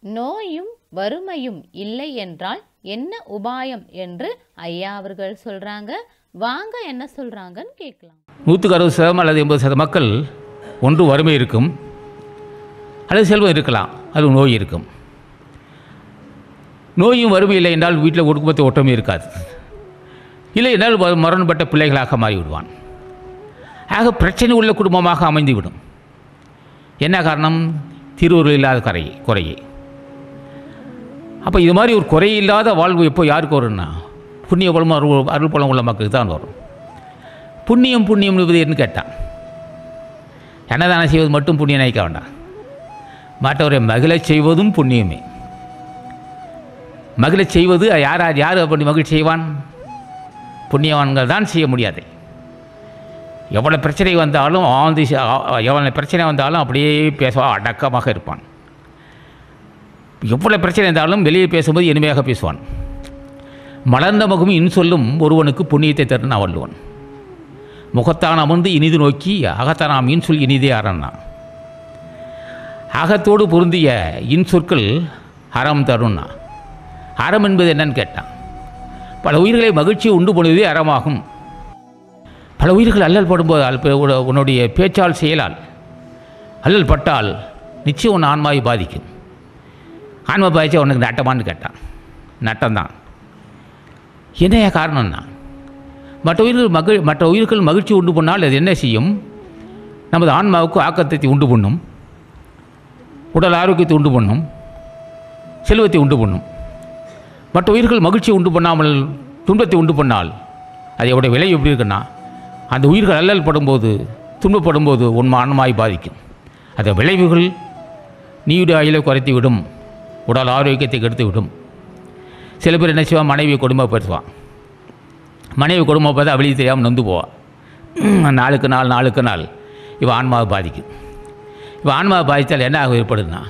நோயும் வறுமையும் இல்லை என்றால் என்ன உபாயம் என்று ஐயா அவர்கள் சொல்றாங்க வாங்க என்ன சொல்றாங்கன்னு கேட்கலாம் நூற்றுக்கு அறுபது சதம் அல்லது எண்பது சதம் மக்கள் ஒன்று வறுமை இருக்கும் அல்லது செல்வம் இருக்கலாம் அது நோய் இருக்கும் நோயும் வறுமை இல்லை என்றால் வீட்டில் குடும்பத்தை ஒற்றுமை இருக்காது இல்லை என்றால் வ- மரணப்பட்ட பிள்ளைகளாக மாறிவிடுவான் ஆக பிரச்சனை உள்ள குடும்பமாக அமைந்துவிடும் என்ன காரணம் தீர்வுகள் இல்லாத கரையை குறையை அப்போ இது மாதிரி ஒரு குறையில்லாத வாழ்வு எப்போ யாருக்கு வரும்னா புண்ணிய பலம் அருள் அருள் பலம் உள்ள மக்களுக்கு தான் வரும் புண்ணியம் புண்ணியம் என்பது என்ன கேட்டான் அன்னதானம் செய்வது மட்டும் புண்ணியம் நினைக்க வேண்டாம் மற்றவரை மகிழச் செய்வதும் புண்ணியமே மகிழச் செய்வது யார் யார் யார் அப்படி மகிழ்ச்சி செய்வான் புண்ணியவான்கள் தான் செய்ய முடியாது எவ்வளோ பிரச்சனை வந்தாலும் ஆழ்ந்து செ- ஆ- எவ்வளோ பிரச்சனை வந்தாலும் அப்படியே பேசுவான் அடக்கமாக இருப்பான் எவ்வளோ பிரச்சனை இருந்தாலும் வெளியே பேசும்போது இனிமையாக பேசுவான் மலர்ந்த முகம் இன்சொல்லும் ஒருவனுக்கு புண்ணியத்தை தருன்னு வள்ளுவன் முகத்தான் அமர்ந்து இனிது நோக்கி அகத்தானாம் இன்சொல் இனிதே அறன்னா அகத்தோடு பொருந்திய இன்சொற்கள் அறம் தரும்னா அறம் என்பது என்னன்னு கேட்டான் பல உயிர்களை மகிழ்ச்சியை உண்டு பண்ணுவதே அறமாகும் பல உயிர்கள் அல்லல் படும்போது அல் பே- உட- உன்னுடைய பேச்சால் செயலால் அல்லல் பட்டால் நிச்சயம் உன் ஆன்மாவை பாதிக்கும் ஆன்மா பாதிச்சா உனக்கு நட்டமான்னு கேட்டான் நட்டம்தான் என்னைய காரணம்னா மற்ற உயிர்கள் மகிழ் மற்ற உயிர்கள் மகிழ்ச்சி உண்டு பண்ணால் அது என்ன செய்யும் நமது ஆன்மாவுக்கு ஆக்கத்தை உண்டு பண்ணும் உடல் ஆரோக்கியத்தை உண்டு பண்ணும் செல்வத்தை உண்டு பண்ணும் மற்ற உயிர்கள் மகிழ்ச்சி உண்டு பண்ணாமல் துன்பத்தை உண்டு பண்ணால் அது எவ்வளோ விலை எப்படி இருக்குன்னா அந்த உயிர்கள் அல்லல் படும்போது துன்பப்படும்போது உன் ஆன்மாவை பாதிக்கும் அந்த விளைவுகள் நீயுடைய ஆயுளை குறைத்து விடும் உடல் ஆரோக்கியத்தை கெடுத்து விடும் சில பேர் என்ன செய்வான் மனைவியை கொடுமைப்படுத்துவான் மனைவி கொடுமைப்படுத்த வெளியே தெரியாமல் நொந்து போவான் நாளுக்கு நாள் நாளுக்கு நாள் இவன் ஆன்மாவை பாதிக்கும் இவன் ஆன்மாவை பாதித்தால் என்ன ஆகும் ஏற்படுதுன்னா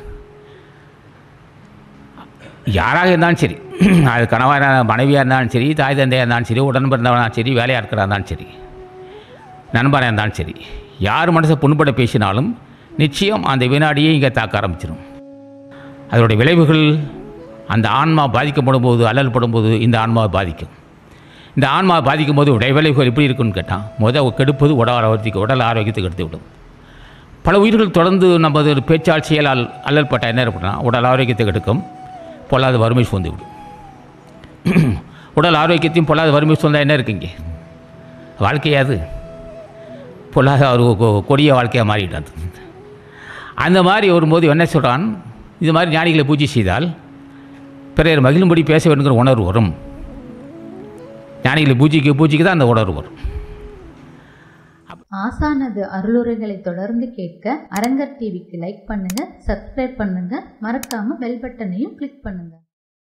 யாராக இருந்தாலும் சரி அது கணவன் மனைவியாக இருந்தாலும் சரி தாய் தந்தையாக இருந்தாலும் சரி உடன் பிறந்தவனாலும் சரி வேலையாக இருக்கிறா இருந்தாலும் சரி நண்பனாக இருந்தாலும் சரி யார் மனசை புண்பட பேசினாலும் நிச்சயம் அந்த வினாடியே இங்கே தாக்க ஆரம்பிச்சிடும் அதனுடைய விளைவுகள் அந்த ஆன்மா பாதிக்கப்படும் போது அல்லல் படும்போது இந்த ஆன்மாவை பாதிக்கும் இந்த ஆன்மா பாதிக்கும் போது உடைய விளைவுகள் எப்படி இருக்குன்னு கேட்டால் முதல் கெடுப்பது உடல் ஆரோக்கியத்துக்கு உடல் ஆரோக்கியத்தை கெடுத்து விடும் பல உயிர்கள் தொடர்ந்து நமது பேச்சால் செயலால் அல்லல் பட்ட என்ன ஏற்படுனா உடல் ஆரோக்கியத்தை கெடுக்கும் பொல்லாத வறுமை சூழ்ந்து விடும் உடல் ஆரோக்கியத்தையும் பொல்லாத வறுமை சூழ்ந்தா என்ன இருக்குங்க வாழ்க்கையாது பொல்லாத ஒரு கொ- கொடிய வாழ்க்கையாக மாறிவிடாது அந்த மாதிரி வரும்போது என்ன சொல்கிறான் இது மாதிரி ஞானிகளை பூஜை செய்தால் பிறர் மகிழும்படி பேச வேண்டுங்கிற உணர்வு வரும் ஞானிகளை பூஜைக்கு பூஜைக்கு தான் அந்த உணர்வு வரும் ஆசானது அருளுரைகளை தொடர்ந்து கேட்க அரங்கர் டிவிக்கு லைக் பண்ணுங்க சப்ஸ்கிரைப் பண்ணுங்க மறக்காம பெல் பட்டனையும் கிளிக் பண்ணுங்க